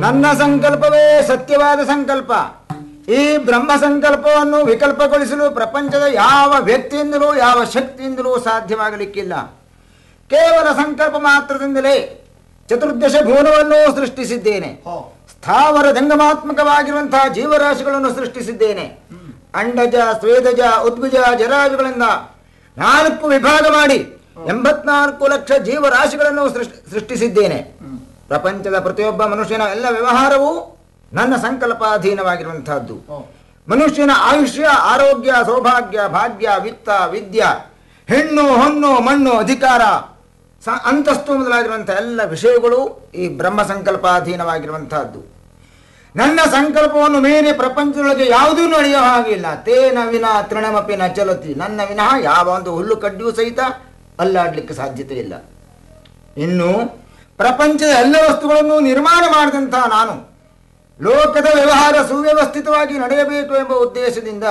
ನನ್ನ ಸಂಕಲ್ಪವೇ ಸತ್ಯವಾದ ಸಂಕಲ್ಪ ಈ ಬ್ರಹ್ಮ ಸಂಕಲ್ಪವನ್ನು ವಿಕಲ್ಪಗೊಳಿಸಲು ಪ್ರಪಂಚದ ಯಾವ ವ್ಯಕ್ತಿಯಿಂದಲೂ ಯಾವ ಶಕ್ತಿಯಿಂದಲೂ ಸಾಧ್ಯವಾಗಲಿಕ್ಕಿಲ್ಲ ಕೇವಲ ಸಂಕಲ್ಪ ಮಾತ್ರದಿಂದಲೇ ಚತುರ್ದಶ ಭುವನವನ್ನು ಸೃಷ್ಟಿಸಿದ್ದೇನೆ ಹೋ ಸ್ಥಾವರ ಜಂಗಮಾತ್ಮಕವಾಗಿರುವಂತಹ ಜೀವರಾಶಿಗಳನ್ನು ಸೃಷ್ಟಿಸಿದ್ದೇನೆ ಅಂಡಜ ಸ್ವೇದಜ ಉದ್ಭುಜ ಜರಾಜುಗಳಿಂದ ನಾಲ್ಕು ವಿಭಾಗ ಮಾಡಿ ಎಂಬತ್ನಾಲ್ಕು ಲಕ್ಷ ಜೀವರಾಶಿಗಳನ್ನು ಸೃಷ್ಟಿ ಸೃಷ್ಟಿಸಿದ್ದೇನೆ ಪ್ರಪಂಚದ ಪ್ರತಿಯೊಬ್ಬ ಮನುಷ್ಯನ ಎಲ್ಲ ವ್ಯವಹಾರವೂ ನನ್ನ ಸಂಕಲ್ಪಾಧೀನವಾಗಿರುವಂತಹದ್ದು ಹೋ ಮನುಷ್ಯನ ಆಯುಷ್ಯ ಆರೋಗ್ಯ ಸೌಭಾಗ್ಯ ಭಾಗ್ಯ ವಿತ್ತ ವಿದ್ಯ ಹೆಣ್ಣು ಹೊನ್ನು ಮಣ್ಣು ಅಧಿಕಾರ ಸ ಅಂತಸ್ತು ಮೊದಲಾಗಿರುವಂತಹ ಎಲ್ಲ ವಿಷಯಗಳು ಈ ಬ್ರಹ್ಮ ಸಂಕಲ್ಪಾಧೀನವಾಗಿರುವಂತಹದ್ದು ನನ್ನ ಸಂಕಲ್ಪವನ್ನು ಮೀರಿ ಪ್ರಪಂಚದೊಳಗೆ ಯಾವುದೂ ನಡೆಯೋ ಹಾಗಿಲ್ಲ ತೇನ ವಿನ ತೃಣಮಪಿ ನ ಚಲತಿ ನನ್ನ ವಿನಃ ಯಾವ ಒಂದು ಹುಲ್ಲು ಕಡ್ಡಿಯೂ ಸಹಿತ ಅಲ್ಲಾಡ್ಲಿಕ್ಕೆ ಸಾಧ್ಯತೆ ಇಲ್ಲ ಇನ್ನು ಪ್ರಪಂಚದ ಎಲ್ಲ ವಸ್ತುಗಳನ್ನು ನಿರ್ಮಾಣ ಮಾಡಿದಂತಹ ನಾನು ಲೋಕದ ವ್ಯವಹಾರ ಸುವ್ಯವಸ್ಥಿತವಾಗಿ ನಡೆಯಬೇಕು ಎಂಬ ಉದ್ದೇಶದಿಂದ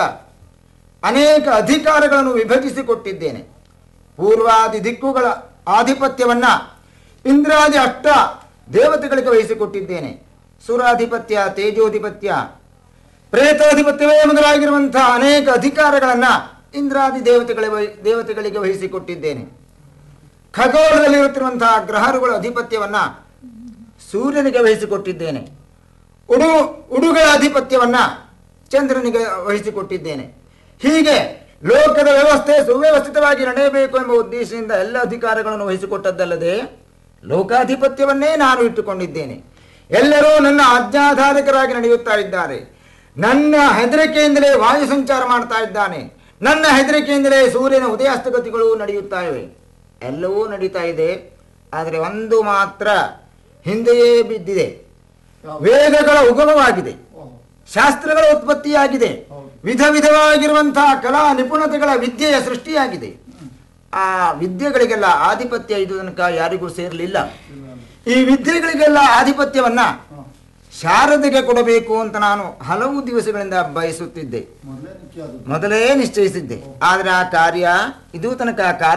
ಅನೇಕ ಅಧಿಕಾರಗಳನ್ನು ವಿಭಜಿಸಿಕೊಟ್ಟಿದ್ದೇನೆ ಪೂರ್ವಾದಿ ದಿಕ್ಕುಗಳ ಆಧಿಪತ್ಯವನ್ನ ಇಂದ್ರಾದಿ ಅಷ್ಟ ದೇವತೆಗಳಿಗೆ ವಹಿಸಿಕೊಟ್ಟಿದ್ದೇನೆ ಸುರಾಧಿಪತ್ಯ ತೇಜೋಧಿಪತ್ಯ ಪ್ರೇತಾಧಿಪತ್ಯವೇ ಮೊದಲಾಗಿರುವಂತಹ ಅನೇಕ ಅಧಿಕಾರಗಳನ್ನ ಇಂದ್ರಾದಿ ದೇವತೆಗಳ ದೇವತೆಗಳಿಗೆ ವಹಿಸಿಕೊಟ್ಟಿದ್ದೇನೆ ಖಗೋಳದಲ್ಲಿರುತ್ತಿರುವಂತಹ ಗ್ರಹರುಗಳ ಅಧಿಪತ್ಯವನ್ನ ಸೂರ್ಯನಿಗೆ ವಹಿಸಿಕೊಟ್ಟಿದ್ದೇನೆ ಉಡು ಉಡುಗಳ ಅಧಿಪತ್ಯವನ್ನ ಚಂದ್ರನಿಗೆ ವಹಿಸಿಕೊಟ್ಟಿದ್ದೇನೆ ಹೀಗೆ ಲೋಕದ ವ್ಯವಸ್ಥೆ ಸುವ್ಯವಸ್ಥಿತವಾಗಿ ನಡೆಯಬೇಕು ಎಂಬ ಉದ್ದೇಶದಿಂದ ಎಲ್ಲ ಅಧಿಕಾರಗಳನ್ನು ವಹಿಸಿಕೊಟ್ಟದ್ದಲ್ಲದೆ ಲೋಕಾಧಿಪತ್ಯವನ್ನೇ ನಾನು ಇಟ್ಟುಕೊಂಡಿದ್ದೇನೆ ಎಲ್ಲರೂ ನನ್ನ ಆಜ್ಞಾಧಾರಕರಾಗಿ ನಡೆಯುತ್ತಾ ಇದ್ದಾರೆ ನನ್ನ ಹೆದರಿಕೆಯಿಂದಲೇ ವಾಯು ಸಂಚಾರ ಮಾಡ್ತಾ ಇದ್ದಾನೆ ನನ್ನ ಹೆದರಿಕೆಯಿಂದಲೇ ಸೂರ್ಯನ ಉದಯಾಸ್ತಗತಿಗಳು ನಡೆಯುತ್ತಾ ಇವೆ ಎಲ್ಲವೂ ನಡೀತಾ ಇದೆ ಆದರೆ ಒಂದು ಮಾತ್ರ ಹಿಂದೆಯೇ ಬಿದ್ದಿದೆ ವೇದಗಳ ಉಗಮವಾಗಿದೆ ಓ ಶಾಸ್ತ್ರಗಳ ಉತ್ಪತ್ತಿಯಾಗಿದೆ ಹೌದು. ವಿಧ ವಿಧವಾಗಿರುವಂತಹ ಕಲಾ ನಿಪುಣತೆಗಳ ವಿದ್ಯೆಯ ಸೃಷ್ಟಿಯಾಗಿದೆ ಆ ವಿದ್ಯೆಗಳಿಗೆಲ್ಲ ಆಧಿಪತ್ಯ ಇದು ತನಕ ಯಾರಿಗೂ ಸೇರಲಿಲ್ಲ ಈ ವಿದ್ಯೆಗಳಿಗೆಲ್ಲ ಆಧಿಪತ್ಯವನ್ನ ಹಾ ಶಾರದೆಗೆ ಕೊಡಬೇಕು ಅಂತ ನಾನು ಹಲವು ದಿವಸಗಳಿಂದ ಬಯಸುತ್ತಿದ್ದೆ ಮೊದಲೇ ನಿತ್ಯ ಅದು ಮೊದಲೇ ನಿಶ್ಚಯಿಸಿದ್ದೆ ಆದ್ರೆ ಆ ಕಾರ್ಯ ಇದು ತನಕ ಆ ಕಾರ್ಯ